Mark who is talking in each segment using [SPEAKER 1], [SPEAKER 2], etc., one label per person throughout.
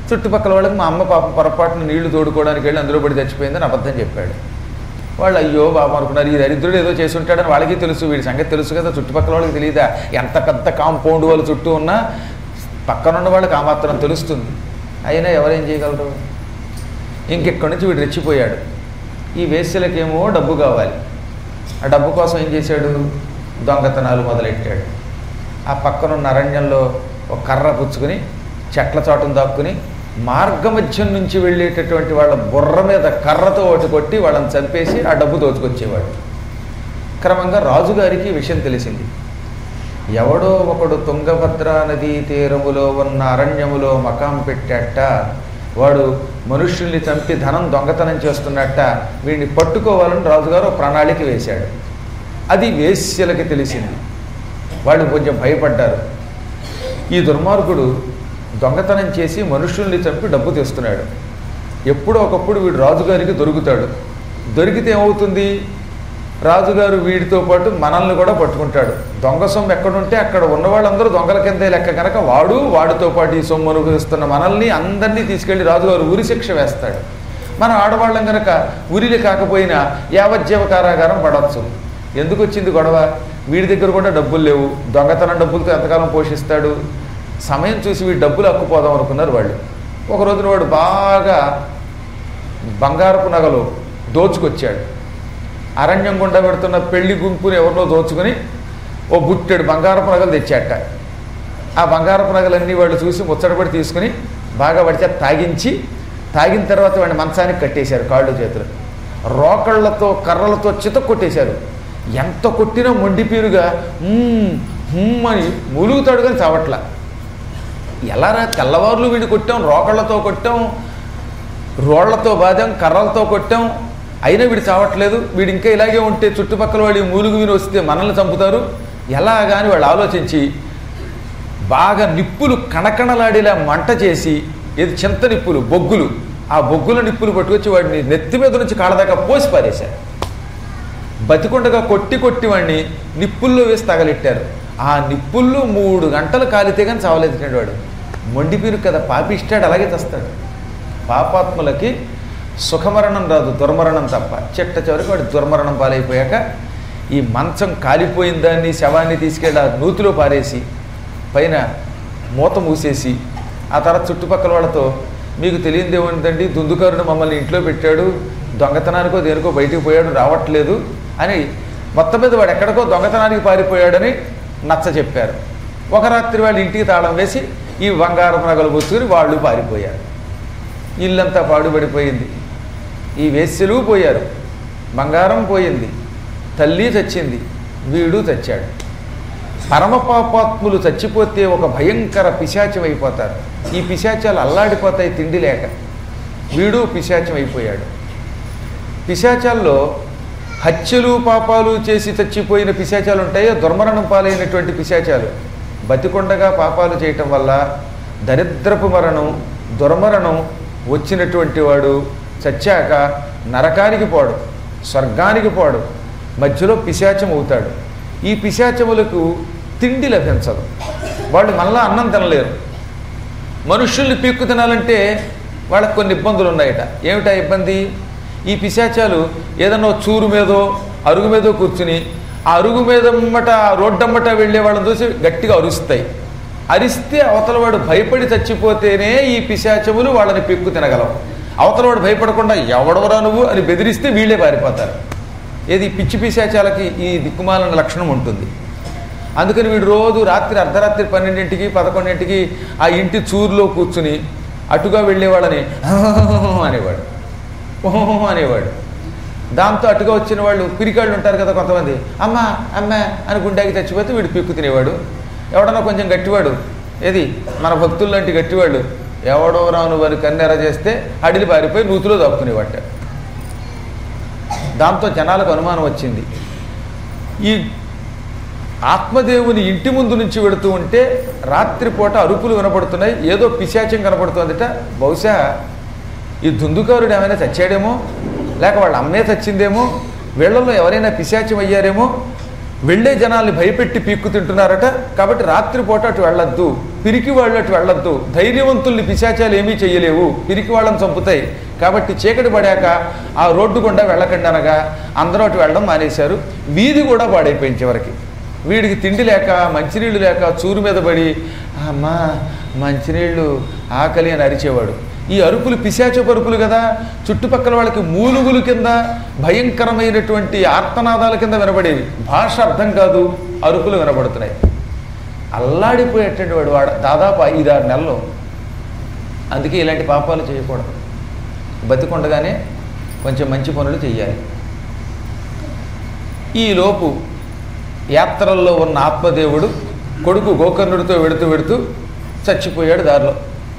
[SPEAKER 1] చుట్టుపక్కల వాళ్ళకి మా అమ్మ పాపం పొరపాటున నీళ్లు తోడుకోవడానికి వెళ్ళి అందులో పడి చచ్చిపోయిందని అబద్ధం చెప్పాడు వాళ్ళు అయ్యో బాబు అనుకున్నారు ఈ దరిద్రుడు ఏదో చేసి ఉంటాడని వాళ్ళకి తెలుసు వీడి సంగతి తెలుసు కదా చుట్టుపక్కల వాళ్ళకి తెలియదా ఎంత పెద్ద కాంపౌండ్ వాళ్ళ చుట్టూ ఉన్నా పక్కనున్న వాళ్ళకి ఆ మాత్రం తెలుస్తుంది అయినా ఎవరేం చేయగలరు ఇంకెక్కడి నుంచి వీడు రెచ్చిపోయాడు ఈ వేశ్యలకేమో డబ్బు కావాలి ఆ డబ్బు కోసం ఏం చేశాడు దొంగతనాలు మొదలెట్టాడు ఆ పక్కనున్న అరణ్యంలో ఒక కర్ర పుచ్చుకుని చెట్ల చాటును దాక్కుని మార్గమధ్యం నుంచి వెళ్ళేటటువంటి వాళ్ళ బుర్ర మీద కర్రతో ఒకటి కొట్టి వాళ్ళని చంపేసి ఆ డబ్బు దోచుకొచ్చేవాడు క్రమంగా రాజుగారికి ఈ విషయం తెలిసింది ఎవడో ఒకడు తుంగభద్ర నదీ తీరములో ఉన్న అరణ్యములో మకాం పెట్టాట వాడు మనుష్యుల్ని చంపి ధనం దొంగతనం చేస్తున్నట్ట వీడిని పట్టుకోవాలని రాజుగారు ఒక ప్రణాళిక వేశాడు అది వేశ్యలకి తెలిసింది వాళ్ళు కొంచెం భయపడ్డారు ఈ దుర్మార్గుడు దొంగతనం చేసి మనుషుల్ని చంపి డబ్బు తెస్తున్నాడు ఎప్పుడో ఒకప్పుడు వీడు రాజుగారికి దొరుకుతాడు దొరికితే ఏమవుతుంది రాజుగారు వీడితో పాటు మనల్ని కూడా పట్టుకుంటాడు దొంగ సొమ్ము ఎక్కడుంటే అక్కడ ఉన్న వాళ్ళందరూ దొంగల కిందే లెక్క కనుక వాడు వాడితో పాటు ఈ సొమ్ము అనుభవిస్తున్న మనల్ని అందరినీ తీసుకెళ్లి రాజుగారు ఉరి శిక్ష వేస్తాడు మన ఆడవాళ్ళం కనుక ఉరిలి కాకపోయినా యావజ్జీవ కారాగారం పడవచ్చు ఎందుకు వచ్చింది గొడవ వీడి దగ్గర కూడా డబ్బులు లేవు దొంగతనం డబ్బులతో ఎంతకాలం పోషిస్తాడు సమయం చూసి వీడి డబ్బులు అక్కుపోదాం అనుకున్నారు వాళ్ళు ఒక రోజున వాడు బాగా బంగారపు నగలు దోచుకొచ్చాడు అరణ్యం గుండా పెడుతున్న పెళ్లి గుంపుని ఎవరినో దోచుకుని ఓ బుట్టెడు బంగారపు నగలు తెచ్చాట ఆ బంగారపు నగలన్నీ వాళ్ళు చూసి ముచ్చటపడి తీసుకుని బాగా వాడి తాగించి తాగిన తర్వాత వాడిని మంచానికి కట్టేశారు కాళ్ళు చేతులు రోకళ్లతో కర్రలతో చిత కొట్టేశారు ఎంత కొట్టినా మొండిపీరుగా "మ్మ్, హుమ్" అని మూలుగుతాడు కానీ చావట్లా ఎలారా తెల్లవారులు వీడిని కొట్టాం రోకళ్లతో కొట్టాం రోళ్లతో బాదాం కర్రలతో కొట్టాం అయినా వీడు చావట్లేదు వీడు ఇంకా ఇలాగే ఉంటే చుట్టుపక్కల వాడి మూలుగు విని వస్తే మనల్ని చంపుతారు ఎలాగా అని వాళ్ళు ఆలోచించి బాగా నిప్పులు కణకణలాడేలా మంట చేసి ఇది చింత నిప్పులు బొగ్గులు ఆ బొగ్గుల నిప్పులు పట్టుకొచ్చి వాడిని నెత్తి మీద నుంచి కాళ్ళ దాకా పోసి పారేశారు బతికుండగా కొట్టి కొట్టి వాడిని నిప్పుల్లో వేసి తగలెట్టారు ఆ నిప్పుల్లో మూడు గంటలు కాలితే కానీ చావలేదు వాడు మొండిపీరు కదా పాపిస్తాడు అలాగే తెస్తాడు పాపాత్ములకి సుఖమరణం రాదు దుర్మరణం తప్ప చిట్ట చివరికి వాడు దుర్మరణం పాలైపోయాక ఈ మంచం కాలిపోయిన దాన్ని శవాన్ని తీసుకెళ్ళి ఆ నూతిలో పారేసి పైన మూత మూసేసి ఆ తర్వాత చుట్టుపక్కల వాళ్ళతో మీకు తెలియదు ఏముందండి దుందుకారుడు మమ్మల్ని ఇంట్లో పెట్టాడు దొంగతనానికో దేనికో బయటికి పోయాడు రావట్లేదు అని మొత్తం మీద వాడు ఎక్కడికో దొంగతనానికి పారిపోయాడని నచ్చ చెప్పారు ఒక రాత్రి వాళ్ళు ఇంటికి తాళం వేసి ఈ బంగారం నగలు పుచ్చుకుని వాళ్ళు పారిపోయారు ఇల్లంతా పాడుపడిపోయింది ఈ వేశ్యలు పోయారు బంగారం పోయింది తల్లి చచ్చింది వీడు చచ్చాడు పరమపాపాత్ములు చచ్చిపోతే ఒక భయంకర పిశాచం అయిపోతారు ఈ పిశాచాలు అల్లాడిపోతాయి తిండి లేక వీడు పిశాచం అయిపోయాడు పిశాచాల్లో హత్యలు పాపాలు చేసి చచ్చిపోయిన పిశాచాలు ఉంటాయో దుర్మరణం పాలైనటువంటి పిశాచాలు బతికొండగా పాపాలు చేయటం వల్ల దరిద్రపు మరణం దుర్మరణం వచ్చినటువంటి వాడు చచ్చాక నరకానికి పోడు స్వర్గానికి పోడు మధ్యలో పిశాచం అవుతాడు ఈ పిశాచములకు తిండి లభించదు వాళ్ళు మళ్ళా అన్నం తినలేరు మనుషుల్ని పీక్కు తినాలంటే వాళ్ళకి కొన్ని ఇబ్బందులు ఉన్నాయట ఏమిటా ఇబ్బంది ఈ పిశాచాలు ఏదన్నా ఓ చూరు మీదో అరుగు మీదో కూర్చుని ఆ అరుగు మీదమ్మట రోడ్డమ్మట వెళ్ళే వాళ్ళని చూసి గట్టిగా అరుస్తాయి అరిస్తే అవతలవాడు భయపడి చచ్చిపోతేనే ఈ పిశాచములు వాళ్ళని పీక్కు తినగలవు అవతలవాడు భయపడకుండా ఎవడవరా నువ్వు అని బెదిరిస్తే వీళ్ళే పారిపోతారు ఏది పిచ్చి పిశాచాలకి ఈ దిక్కుమాలన లక్షణం ఉంటుంది అందుకని వీడు రోజు రాత్రి అర్ధరాత్రి పన్నెండింటికి పదకొండింటికి ఆ ఇంటి చూరులో కూర్చుని అటుగా వెళ్ళేవాళ్ళని అనేవాడు ఓహో అనేవాడు దాంతో అటుగా వచ్చిన వాళ్ళు పిరికాళ్ళు ఉంటారు కదా కొంతమంది అమ్మ అమ్మ అని గుండెకి చచ్చిపోతే వీడు పీక్కు తినేవాడు ఎవడన్నా కొంచెం గట్టివాడు ఏది మన భక్తుల లాంటి గట్టివాడు ఎవడో రాను వారి కన్నెర చేస్తే అడిలి పారిపోయి నూతిలో దాక్కునేవాట దాంతో జనాలకు అనుమానం వచ్చింది ఈ ఆత్మదేవుని ఇంటి ముందు నుంచి వెడుతూ ఉంటే రాత్రిపూట అరుపులు వినపడుతున్నాయి ఏదో పిశాచం కనపడుతుందట బహుశా ఈ దుందుకారుడు ఏమైనా చచ్చాడేమో లేక వాళ్ళ అమ్మే చచ్చిందేమో వీళ్ళల్లో ఎవరైనా పిశాచం అయ్యారేమో వెళ్ళే జనాల్ని భయపెట్టి పీక్కు తింటున్నారట కాబట్టి రాత్రిపూట అటు వెళ్ళొద్దు పిరికి వాళ్ళు అటు వెళ్ళొద్దు ధైర్యవంతుల్ని పిశాచాలు ఏమీ చేయలేవు పిరికి వాళ్ళని చంపుతాయి కాబట్టి చీకటి పడాక ఆ రోడ్డు గుండా వెళ్ళకండి అనగా అందరూ అటు వెళ్ళడం మానేశారు వీధి కూడా పాడైపోయింది చివరికి వీడికి తిండి లేక మంచినీళ్ళు లేక చూరు మీద పడి అమ్మా మంచినీళ్ళు ఆకలి అని అరిచేవాడు ఈ అరుపులు పిశాచ పరుపులు కదా చుట్టుపక్కల వాళ్ళకి మూలుగులు కింద భయంకరమైనటువంటి ఆర్తనాదాల కింద వినబడేవి భాష అర్థం కాదు అరుపులు వినబడుతున్నాయి అల్లాడిపోయేటువంటి వాడు వాడు దాదాపు ఐదారు నెలలు అందుకే ఇలాంటి పాపాలు చేయకూడదు బతికుండగానే కొంచెం మంచి పనులు చెయ్యాలి ఈలోపు యాత్రల్లో ఉన్న ఆత్మదేవుడు కొడుకు గోకర్ణుడితో వెడుతూ వెడుతూ చచ్చిపోయాడు దారిలో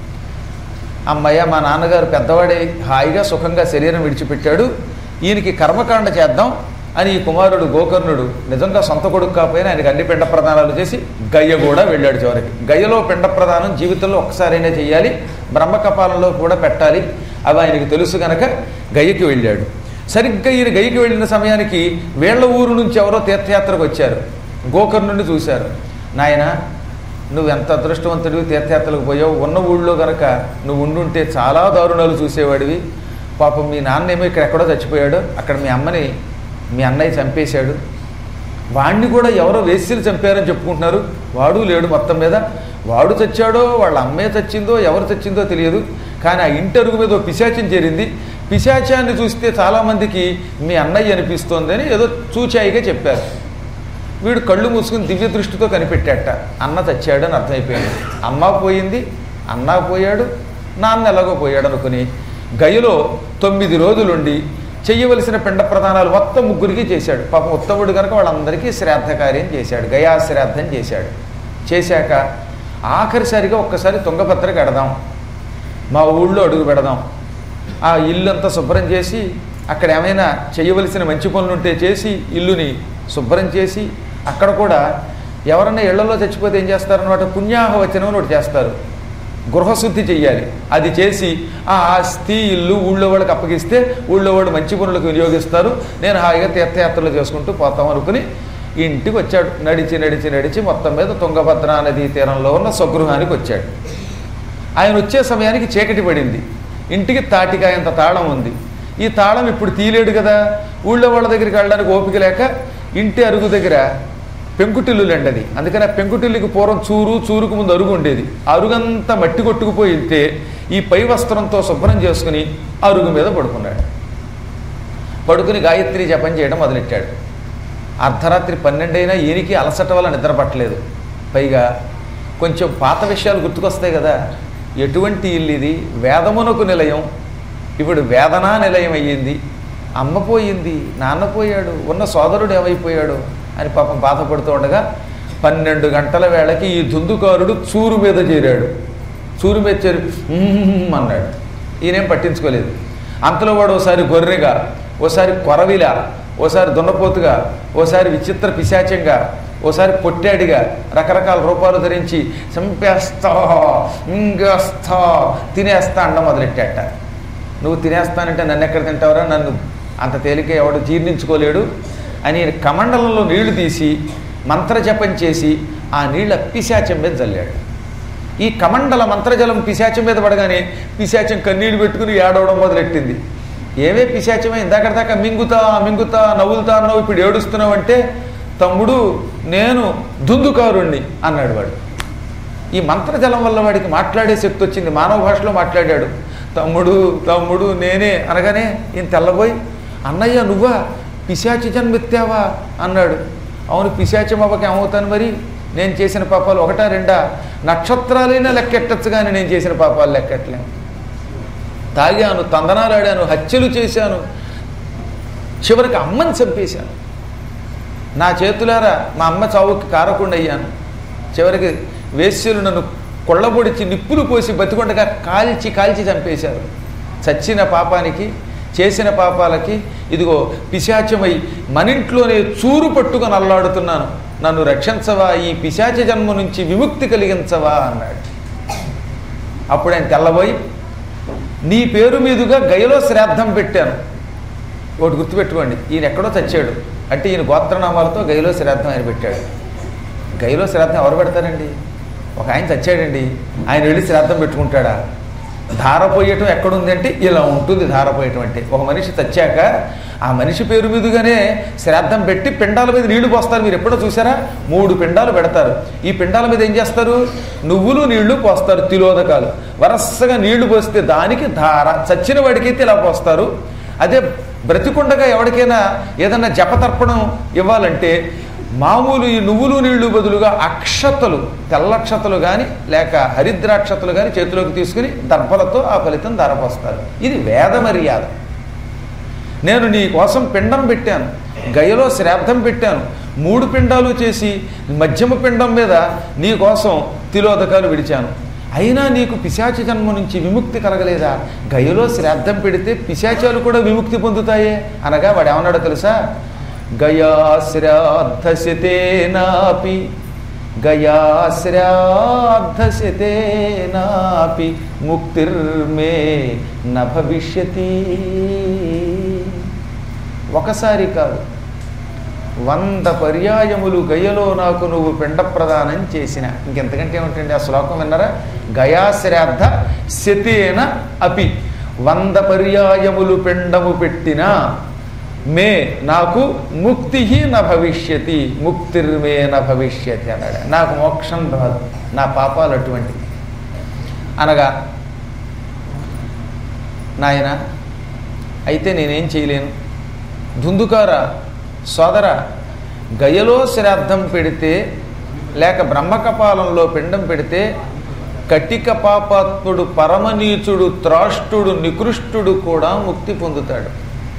[SPEAKER 1] అమ్మయ్య మా నాన్నగారు పెద్దవాడే హాయిగా సుఖంగా శరీరం విడిచిపెట్టాడు ఈయనకి కర్మకాండ చేద్దాం అని ఈ కుమారుడు గోకర్ణుడు నిజంగా సొంత కొడుకు కాకపోయినా ఆయనకి అన్ని పిండ ప్రదానాలు చేసి గయ్య కూడా వెళ్ళాడు చివరికి గయ్యలో పిండ ప్రదానం జీవితంలో ఒక్కసారైనా చేయాలి బ్రహ్మకపాలంలో కూడా పెట్టాలి అవి ఆయనకి తెలుసు గనక గయ్యకి వెళ్ళాడు సరిగ్గా ఈయన గయ్యకి వెళ్ళిన సమయానికి వీళ్ళ ఊరు నుంచి ఎవరో తీర్థయాత్రకు వచ్చారు గోకర్ణుడిని చూశారు నాయన నువ్వు ఎంత అదృష్టవంతుడివి తీర్థయాత్రలకు పోయావు ఉన్న ఊళ్ళో గనక నువ్వు ఉండుంటే చాలా దారుణాలు చూసేవాడివి పాపం మీ నాన్న ఏమో ఇక్కడ ఎక్కడో చచ్చిపోయాడు అక్కడ మీ అమ్మని మీ అన్నయ్య చంపేశాడు వాణ్ణి కూడా ఎవరో వేస్యలు చంపారని చెప్పుకుంటున్నారు వాడు లేడు మొత్తం మీద వాడు చచ్చాడో వాళ్ళ అమ్మే చచ్చిందో ఎవరు చచ్చిందో తెలియదు కానీ ఆ ఇంటి అరుగు మీద ఓ పిశాచం చేరింది పిశాచాన్ని చూస్తే చాలామందికి మీ అన్నయ్య అనిపిస్తోంది అని ఏదో చూచాయిగా చెప్పారు వీడు కళ్ళు మూసుకుని దివ్య దృష్టితో కనిపెట్టాట అన్న చచ్చాడు అని అర్థమైపోయింది అమ్మ పోయింది అన్న పోయాడు నాన్న ఎలాగో పోయాడు అనుకుని గయలో తొమ్మిది రోజులుండి చెయ్యవలసిన పిండ ప్రదానాలు మొత్తం ముగ్గురికి చేశాడు పాపం ఉత్తముడు కనుక వాళ్ళందరికీ శ్రాద్ధ కార్యం చేశాడు గయా శ్రాద్ధం చేశాడు చేశాక ఆఖరిసారిగా ఒక్కసారి తుంగభద్ర కడదాం మా ఊళ్ళో అడుగు పెడదాం ఆ ఇల్లు అంతా శుభ్రం చేసి అక్కడ ఏమైనా చేయవలసిన మంచి పనులు ఉంటే చేసి ఇల్లుని శుభ్రం చేసి అక్కడ కూడా ఎవరన్నా ఇళ్లలో చచ్చిపోతే ఏం చేస్తారన్నమాట పుణ్యాహవచనం అని ఒకటి చేస్తారు గృహశుద్ధి చెయ్యాలి అది చేసి ఆ ఆస్తి ఇల్లు ఊళ్ళో వాళ్ళకి అప్పగిస్తే ఊళ్ళో వాళ్ళు మంచి పనులకు వినియోగిస్తారు నేను హాయిగా తీర్థయాత్రలు చేసుకుంటూ పోతాం అనుకుని ఇంటికి వచ్చాడు నడిచి నడిచి నడిచి మొత్తం మీద తుంగభద్ర నదీ తీరంలో ఉన్న స్వగృహానికి వచ్చాడు ఆయన వచ్చే సమయానికి చీకటి పడింది ఇంటికి తాటికాయంత తాళం ఉంది ఈ తాళం ఇప్పుడు తీలేడు కదా ఊళ్ళో వాళ్ళ దగ్గరికి వెళ్ళడానికి ఓపిక లేక ఇంటి అరుగు దగ్గర పెంకుటిల్లులండి అది అందుకని ఆ పెంకుటిల్లుకి పూర్వం చూరు చూరుకు ముందు అరుగు ఉండేది ఆ అరుగంతా మట్టి కొట్టుకుపోయితే ఈ పై వస్త్రంతో శుభ్రం చేసుకుని అరుగు మీద పడుకున్నాడు పడుకుని గాయత్రి జపం చేయడం మొదలెట్టాడు అర్ధరాత్రి పన్నెండైనా ఈయనకి అలసట వల్ల నిద్ర పట్టలేదు పైగా కొంచెం పాత విషయాలు గుర్తుకొస్తాయి కదా ఎటువంటి ఇల్లు ఇది వేదమునకు నిలయం ఇప్పుడు వేదనా నిలయం అయ్యింది అమ్మ పోయింది నాన్న పోయాడు ఉన్న సోదరుడు ఏమైపోయాడు అని పాపం బాధపడుతూ ఉండగా పన్నెండు గంటల వేళకి ఈ దుందుకారుడు చూరు మీద చేరాడు చూరు మీద చేరి "మ్మ్" అన్నాడు ఈయనేం పట్టించుకోలేదు అంతలో వాడు ఓసారి గొర్రెగా ఓసారి కొరవిలా ఓసారి దున్నపోతుగా ఓసారి విచిత్ర పిశాచంగా ఓసారి పొట్టాడిగా రకరకాల రూపాలు ధరించి చంపేస్తా మింగేస్తా తినేస్తా అండం మొదలెట్టాట నువ్వు తినేస్తానంటే నన్ను ఎక్కడ తింటావురా నన్ను అంత తేలిక ఎవడు జీర్ణించుకోలేడు అని ఈయన కమండలంలో నీళ్లు తీసి మంత్రజపం చేసి ఆ నీళ్ళ పిశాచం మీద చల్లాడు ఈ కమండల మంత్రజలం పిశాచం మీద పడగానే పిశాచం కన్నీళ్లు పెట్టుకుని ఏడవడం మొదలెట్టింది ఏవే పిశాచమే ఇందాక దాకా మింగుతా మింగుతా నవ్వులుతా అన్నావు ఇప్పుడు ఏడుస్తున్నావు అంటే తమ్ముడు నేను దుందుకారుణ్ణి అన్నాడు వాడు ఈ మంత్రజలం వల్ల వాడికి మాట్లాడే శక్తి వచ్చింది మానవ భాషలో మాట్లాడాడు తమ్ముడు తమ్ముడు నేనే అనగానే ఈయన తెల్లబోయి అన్నయ్య నువ్వా పిశాచి జన్మెత్తావా అన్నాడు అవును పిశాచం అవ్వక ఏమవుతాను మరి నేను చేసిన పాపాలు ఒకటా రెండా నక్షత్రాలైనా లెక్కెట్టచ్చు కానీ నేను చేసిన పాపాలు లెక్కట్లేను తాగాను తందనాలాడాను హత్యలు చేశాను చివరికి అమ్మని చంపేశాను నా చేతులారా మా అమ్మ చావుకి కారకుండా అయ్యాను చివరికి వేశ్యలు నన్ను కొళ్ళబొడిచి నిప్పులు పోసి బతికొండగా కాల్చి కాల్చి చంపేశారు చచ్చిన పాపానికి చేసిన పాపాలకి ఇదిగో పిశాచమై మనింట్లోనే చూరు పట్టుకొని అల్లాడుతున్నాను నన్ను రక్షించవా ఈ పిశాచ జన్మ నుంచి విముక్తి కలిగించవా అన్నాడు అప్పుడు ఆయన తెల్లబోయి నీ పేరు మీదుగా గయలో శ్రాద్ధం పెట్టాను ఒకటి గుర్తుపెట్టుకోండి ఈయన ఎక్కడో చచ్చాడు అంటే ఈయన గోత్రనామాలతో గైలో శ్రాద్ధం ఆయన పెట్టాడు గైలో శ్రాద్ధం ఎవరు పెడతారండి ఒక ఆయన చచ్చాడండి ఆయన వెళ్ళి శ్రాద్ధం పెట్టుకుంటాడా ధార పోయటం ఎక్కడుంది అంటే ఇలా ఉంటుంది ధార పోయటం అంటే ఒక మనిషి చచ్చాక ఆ మనిషి పేరు మీదుగానే శ్రాద్ధం పెట్టి పిండాల మీద నీళ్లు పోస్తారు మీరు ఎప్పుడో చూసారా మూడు పిండాలు పెడతారు ఈ పిండాల మీద ఏం చేస్తారు నువ్వులు నీళ్లు పోస్తారు తిలోదకాలు వరసగా నీళ్లు పోస్తే దానికి ధార చచ్చిన వాడికైతే ఇలా పోస్తారు అదే బ్రతికుండగా ఎవరికైనా ఏదన్నా జపతర్పణం ఇవ్వాలంటే మామూలు ఈ నువ్వులు నీళ్లు బదులుగా అక్షతలు తెల్లక్షతలు కానీ లేక హరిద్రాక్షతలు కానీ చేతిలోకి తీసుకుని దర్భలతో ఆ ఫలితం ధరపోస్తారు ఇది వేద మర్యాద నేను నీ కోసం పిండం పెట్టాను గయలో శ్రాద్ధం పెట్టాను మూడు పిండాలు చేసి మధ్యమ పిండం మీద నీ కోసం తిలోదకాలు విడిచాను అయినా నీకు పిశాచి జన్మ నుంచి విముక్తి కలగలేదా గయలో శ్రాద్ధం పెడితే పిశాచాలు కూడా విముక్తి పొందుతాయే అనగా వాడు ఏమన్నాడో తెలుసా గయా శ్రాద్ధశతేనాపి గయా శ్రాద్ధశతేనాపి ముక్తిర్మే న భవిష్యతి ఒకసారి కాదు వంద పర్యాయములు గయలో నాకు నువ్వు పిండ ప్రదానం చేసిన ఇంకెంతకంటే ఏమిటండి ఆ శ్లోకం విన్నారా గయాశ్రాద్ధ శతేన అపి వంద పర్యాయములు పిండము పెట్టిన మే నాకు ముక్తి న భవిష్యతి ముక్తిర్మే న భవిష్యతి అన్నాడు నాకు మోక్షం రాదు నా పాపాలు అటువంటివి అనగా నాయన అయితే నేనేం చేయలేను దుందుకార సోదర గయలో శ్రాద్ధం పెడితే లేక బ్రహ్మకపాలంలో పిండం పెడితే కటిక పాపాత్ముడు పరమనీచుడు త్రాష్టుడు నికృష్టుడు కూడా ముక్తి పొందుతాడు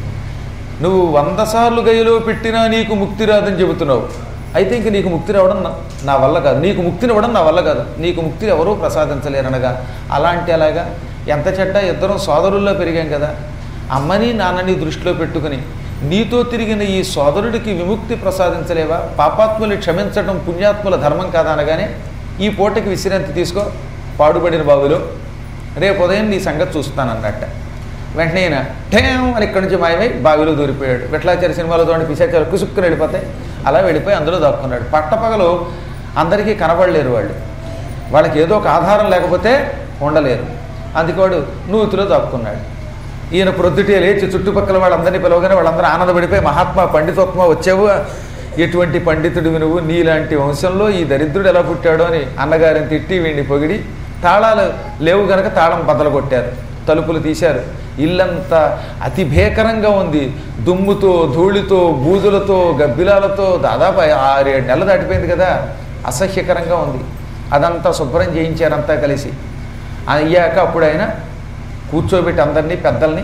[SPEAKER 1] నువ్వు వంద సార్లు గయలో పెట్టినా నీకు ముక్తి రాదని చెబుతున్నావు అయితే ఇంక నీకు ముక్తి రావడం నా- నా వల్ల కాదు నీకు ముక్తినివ్వడం నా వల్ల కాదు నీకు ముక్తిని ఎవరూ ప్రసాదించలేరనగా అలాంటి అలాగా ఎంత చెడ్డ ఇద్దరం సోదరుల్లో పెరిగాం కదా అమ్మని నాన్నని దృష్టిలో పెట్టుకుని నీతో తిరిగిన ఈ సోదరుడికి విముక్తి ప్రసాదించలేవా పాపాత్ములు క్షమించడం పుణ్యాత్ముల ధర్మం కాదా అనగానే ఈ పూటకి విశ్రాంతి తీసుకో పాడుబడిన బావిలో రేపు ఉదయం నీ సంగతి చూస్తానన్నట్ట వెంటనే ఈయన టేం అని ఇక్కడి నుంచి మాయమై బావిలో దూరిపోయాడు విట్లాచారి సినిమాలో చూడండి పిశాచారు కుసుక్కుని వెళ్ళిపోతాయి అలా వెళ్ళిపోయి అందులో దాక్కున్నాడు పట్టపగలు అందరికీ కనబడలేరు వాళ్ళు వాళ్ళకి ఏదో ఒక ఆధారం లేకపోతే ఉండలేరు అందుకే వాడు నూతిలో దాక్కున్నాడు ఈయన ప్రొద్దుటే లేచి చుట్టుపక్కల వాళ్ళందరినీ పిలవగానే వాళ్ళందరూ ఆనందపడిపోయి మహాత్మా పండితోత్మ వచ్చావు ఎటువంటి పండితుడివి నువ్వు నీలాంటి వంశంలో ఈ దరిద్రుడు ఎలా పుట్టాడో అని అన్నగారిని తిట్టి వీడిని పొగిడి తాళాలు లేవు గనక తాళం బద్దలు కొట్టారు తలుపులు తీశారు ఇల్లంతా అతి భీకరంగా ఉంది దుమ్ముతో ధూళితో బూజులతో గబ్బిలాలతో దాదాపు ఆరేడు నెలలు దాటిపోయింది కదా అసహ్యకరంగా ఉంది అదంతా శుభ్రం చేయించారంతా కలిసి అయ్యాక అప్పుడు ఆయన కూర్చోబెట్టి అందరినీ పెద్దల్ని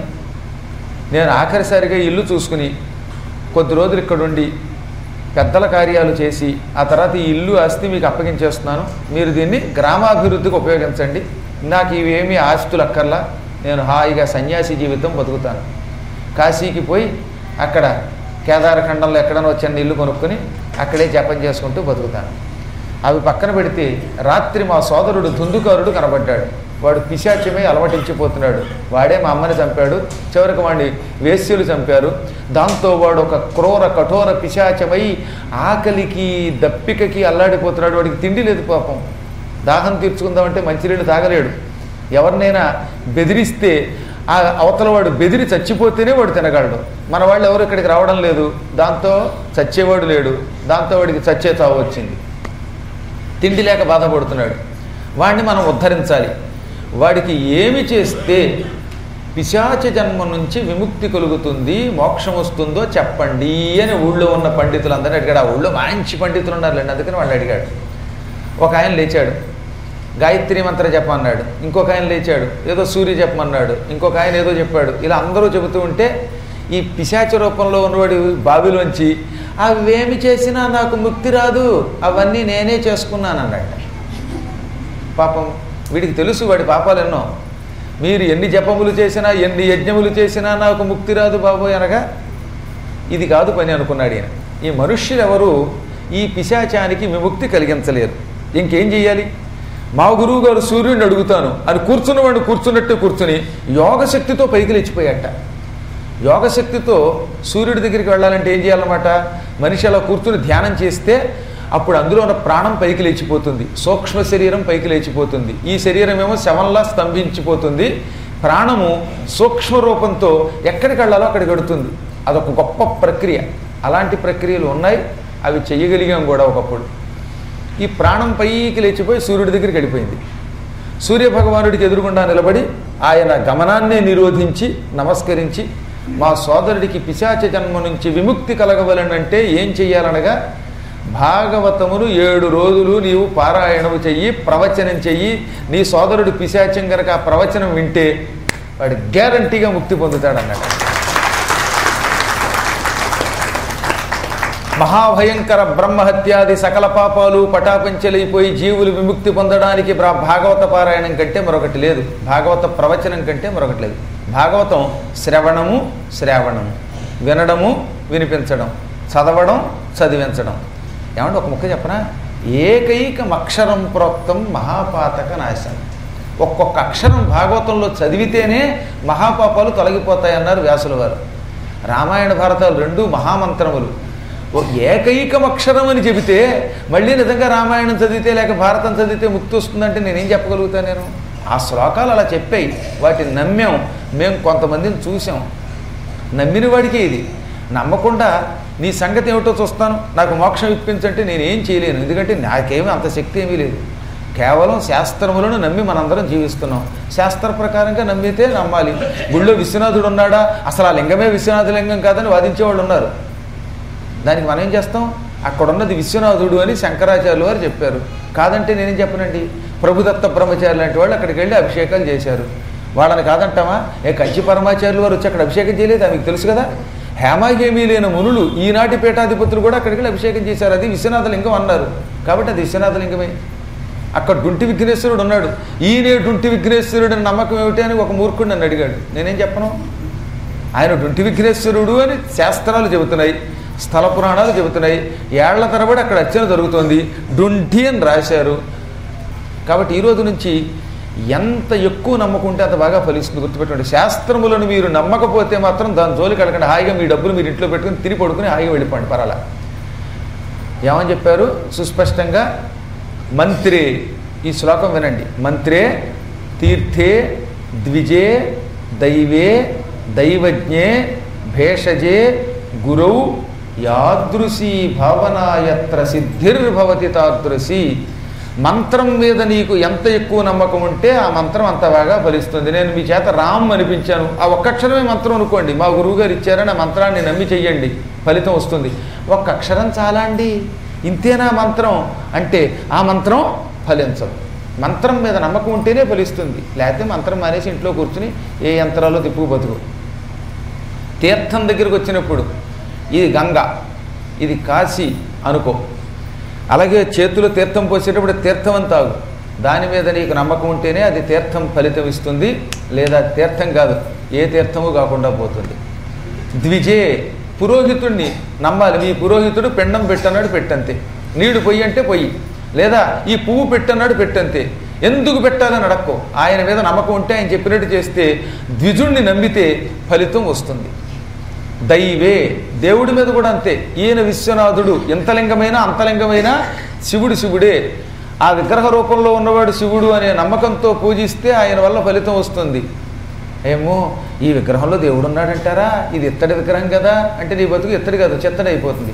[SPEAKER 1] నేను ఆఖరిసారిగా ఇల్లు చూసుకుని కొద్ది రోజులు ఇక్కడుండి పెద్దల కార్యాలు చేసి ఆ తర్వాత ఈ ఇల్లు ఆస్తి మీకు అప్పగించేస్తున్నాను మీరు దీన్ని గ్రామాభివృద్ధికి ఉపయోగించండి నాకు ఇవేమీ ఆస్తులు అక్కర్లా నేను హాయిగా సన్యాసి జీవితం బతుకుతాను కాశీకి పోయి అక్కడ కేదారఖండంలో ఎక్కడనో చిన్న ఇల్లు కొనుక్కొని అక్కడే జపం చేసుకుంటూ బతుకుతాను అవి పక్కన పెడితే రాత్రి మా సోదరుడు దుందుకారుడు కనబడ్డాడు వాడు పిశాచమే అలవటించిపోతున్నాడు వాడే మా అమ్మని చంపాడు చివరికి వాడిని వేశ్యులు చంపారు దాంతో వాడు ఒక క్రూర కఠోర పిశాచమై ఆకలికి దప్పికకి అల్లాడిపోతున్నాడు వాడికి తిండి లేదు పాపం దాహం తీర్చుకుందామంటే మంచినీళ్ళు తాగలేడు ఎవరినైనా బెదిరిస్తే ఆ అవతల వాడు బెదిరి చచ్చిపోతేనే వాడు తినగలడు మన వాళ్ళు ఎవరు ఇక్కడికి రావడం లేదు దాంతో చచ్చేవాడు లేడు దాంతో వాడికి చచ్చే చావు వచ్చింది తిండి లేక బాధపడుతున్నాడు వాడిని మనం ఉద్ధరించాలి వాడికి ఏమి చేస్తే పిశాచ జన్మ నుంచి విముక్తి కలుగుతుంది మోక్షం వస్తుందో చెప్పండి అని ఊళ్ళో ఉన్న పండితులందరినీ అడిగాడు ఆ ఊళ్ళో మంచి పండితులు ఉన్నారులేండి అందుకని వాళ్ళు అడిగాడు ఒక ఆయన లేచాడు గాయత్రి మంత్ర చెప్పమన్నాడు ఇంకొక ఆయన లేచాడు ఏదో సూర్య చెప్పమన్నాడు ఇంకొక ఆయన ఏదో చెప్పాడు ఇలా అందరూ చెబుతూ ఉంటే ఈ పిశాచ రూపంలో ఉన్నవాడు బావిలోంచి అవేమి చేసినా నాకు ముక్తి రాదు అవన్నీ నేనే చేసుకున్నాను అన్నట్ట పాపం వీడికి తెలుసు వాడి పాపాలు ఎన్నో మీరు ఎన్ని జపములు చేసినా ఎన్ని యజ్ఞములు చేసినా నాకు ముక్తి రాదు బాబోయ్ అనగా ఇది కాదు పని అనుకున్నాడు ఈయన ఈ మనుష్యులు ఎవరు ఈ పిశాచానికి విముక్తి కలిగించలేరు ఇంకేం చెయ్యాలి మా గురువు గారు సూర్యుడిని అడుగుతాను అని కూర్చున్నవాడిని కూర్చున్నట్టు కూర్చుని యోగ శక్తితో పైకి లేచిపోయాట యోగశక్తితో సూర్యుడి దగ్గరికి వెళ్ళాలంటే ఏం చేయాలన్నమాట మనిషి అలా కూర్చుని ధ్యానం చేస్తే అప్పుడు అందులో ఉన్న ప్రాణం పైకి లేచిపోతుంది సూక్ష్మ శరీరం పైకి లేచిపోతుంది ఈ శరీరం ఏమో శవంలా స్తంభించిపోతుంది ప్రాణము సూక్ష్మ రూపంతో ఎక్కడికి వెళ్ళాలో అక్కడికి వెడుతుంది అదొక గొప్ప ప్రక్రియ అలాంటి ప్రక్రియలు ఉన్నాయి అవి చెయ్యగలిగాం కూడా ఒకప్పుడు ఈ ప్రాణం పైకి లేచిపోయి సూర్యుడి దగ్గరికి వెళ్ళిపోయింది సూర్యభగవానుడికి ఎదురుగుండా నిలబడి ఆయన గమనాన్నే నిరోధించి నమస్కరించి మా సోదరుడికి పిశాచ జన్మ నుంచి విముక్తి కలగవలనంటే ఏం చెయ్యాలనగా భాగవతమును ఏడు రోజులు నీవు పారాయణము చెయ్యి ప్రవచనం చెయ్యి నీ సోదరుడు పిశాచం గనక ఆ ప్రవచనం వింటే వాడు గ్యారంటీగా ముక్తి పొందుతాడు అన్నాడు మహాభయంకర బ్రహ్మహత్యాది సకల పాపాలు పటాపంచలైపోయి జీవులు విముక్తి పొందడానికి బ్రా- భాగవత పారాయణం కంటే మరొకటి లేదు భాగవత ప్రవచనం కంటే మరొకటి లేదు భాగవతం శ్రవణము శ్రావణము వినడము వినిపించడం చదవడం చదివించడం ఏమంటే ఒక ముక్క చెప్పనా ఏకైకం అక్షరం ప్రోక్తం మహాపాతక నాశనం ఒక్కొక్క అక్షరం భాగవతంలో చదివితేనే మహాపాపాలు తొలగిపోతాయి అన్నారు వ్యాసుల వారు రామాయణ భారతాలు రెండు మహామంత్రములు ఓ ఏకైకం అక్షరం అని చెబితే మళ్ళీ నిజంగా రామాయణం చదివితే లేక భారతం చదివితే ముక్తి వస్తుందంటే నేనేం చెప్పగలుగుతాను నేను ఆ శ్లోకాలు అలా చెప్పాయి వాటిని నమ్మాం మేము కొంతమందిని చూసాం నమ్మిన వాడికి ఇది నమ్మకుండా నీ సంగతి ఏమిటో చూస్తాను నాకు మోక్షం ఇప్పించంటే నేనేం చేయలేను ఎందుకంటే నాకేమీ అంత శక్తి ఏమీ లేదు కేవలం శాస్త్రములను నమ్మి మనందరం జీవిస్తున్నాం శాస్త్ర ప్రకారంగా నమ్మితే నమ్మాలి గుళ్ళో విశ్వనాథుడు ఉన్నాడా అసలు ఆ లింగమే విశ్వనాథ లింగం కాదని వాదించేవాళ్ళు ఉన్నారు దానికి మనం ఏం చేస్తాం అక్కడ ఉన్నది విశ్వనాథుడు అని శంకరాచార్యులు వారు చెప్పారు కాదంటే నేనేం చెప్పనండి ప్రభుదత్త బ్రహ్మచారి లాంటి వాళ్ళు అక్కడికి వెళ్ళి అభిషేకాలు చేశారు వాళ్ళని కాదంటామా ఏ కంచి పరమాచార్యులు వారు వచ్చి అక్కడ అభిషేకం చేయలేదు మీకు తెలుసు కదా హేమాగేమీ లేని మునులు ఈనాటి పీఠాధిపతులు కూడా అక్కడికి వెళ్ళి అభిషేకం చేశారు అది విశ్వనాథ లింగం అన్నారు కాబట్టి అది విశ్వనాథ లింగమే అక్కడ డుంటి విఘ్నేశ్వరుడు ఉన్నాడు ఈయనే డుంటి విఘ్నేశ్వరుడు అని నమ్మకం ఏమిటి అని ఒక మూర్ఖుడు నన్ను అడిగాడు నేనేం చెప్పను ఆయన డుంటి విఘ్నేశ్వరుడు అని శాస్త్రాలు చెబుతున్నాయి స్థల పురాణాలు చెబుతున్నాయి ఏళ్ల తరబడి అక్కడ అర్చన జరుగుతోంది డుంటి అని రాశారు కాబట్టి ఈ రోజు నుంచి ఎంత ఎక్కువ నమ్మకుంటే అంత బాగా ఫలిస్తుంది గుర్తుపెట్టుకోండి శాస్త్రములను మీరు నమ్మకపోతే మాత్రం దాని జోలికి వెళ్ళకండి హాయిగా మీ డబ్బులు మీరు ఇంట్లో పెట్టుకుని తిరిగి పడుకుని హాయిగా వెళ్ళిపోండి పరాలా ఏమని చెప్పారు సుస్పష్టంగా మంత్రే ఈ శ్లోకం వినండి మంత్రే తీర్థే ద్విజే దైవే దైవజ్ఞే భేషజే గురౌ యాదృశీ భావనాయత్ర సిద్ధిర్భవతి తాదృశి మంత్రం మీద నీకు ఎంత ఎక్కువ నమ్మకం ఉంటే ఆ మంత్రం అంత బాగా ఫలిస్తుంది నేను మీ చేత రామ్ అనిపించాను ఆ ఒక్కక్షరమే మంత్రం అనుకోండి మా గురువు గారు ఇచ్చారని ఆ మంత్రాన్ని నమ్మి చెయ్యండి ఫలితం వస్తుంది ఒక్క అక్షరం చాలా అండి ఇంతేనా మంత్రం అంటే ఆ మంత్రం ఫలించదు మంత్రం మీద నమ్మకం ఉంటేనే ఫలిస్తుంది లేకపోతే మంత్రం మానేసి ఇంట్లో కూర్చుని ఏ యంత్రాల్లో తిప్పుకు బతుకు తీర్థం దగ్గరికి వచ్చినప్పుడు ఇది గంగ ఇది కాశీ అనుకో అలాగే చేతిలో తీర్థం పోసేటప్పుడు తీర్థం అని తాగు దాని మీద నీకు నమ్మకం ఉంటేనే అది తీర్థం ఫలితం ఇస్తుంది లేదా తీర్థం కాదు ఏ తీర్థము కాకుండా పోతుంది ద్విజే పురోహితుడిని నమ్మాలి మీ పురోహితుడు పిండం పెట్టన్నాడు పెట్టంతే నీడు పొయ్యి అంటే పొయ్యి లేదా ఈ పువ్వు పెట్టన్నాడు పెట్టంతే ఎందుకు పెట్టాలని అడక్కో ఆయన మీద నమ్మకం ఉంటే ఆయన చెప్పినట్టు చేస్తే ద్విజుణ్ణి నమ్మితే ఫలితం వస్తుంది దైవే దేవుడి మీద కూడా అంతే ఈయన విశ్వనాథుడు ఎంత లింగమైనా అంతలింగమైనా శివుడు శివుడే ఆ విగ్రహ రూపంలో ఉన్నవాడు శివుడు అనే నమ్మకంతో పూజిస్తే ఆయన వల్ల ఫలితం వస్తుంది ఏమో ఈ విగ్రహంలో దేవుడు ఉన్నాడంటారా ఇది ఇత్తడి విగ్రహం కదా అంటే నీ బతుకు ఇత్తడి కాదు చెత్తడి అయిపోతుంది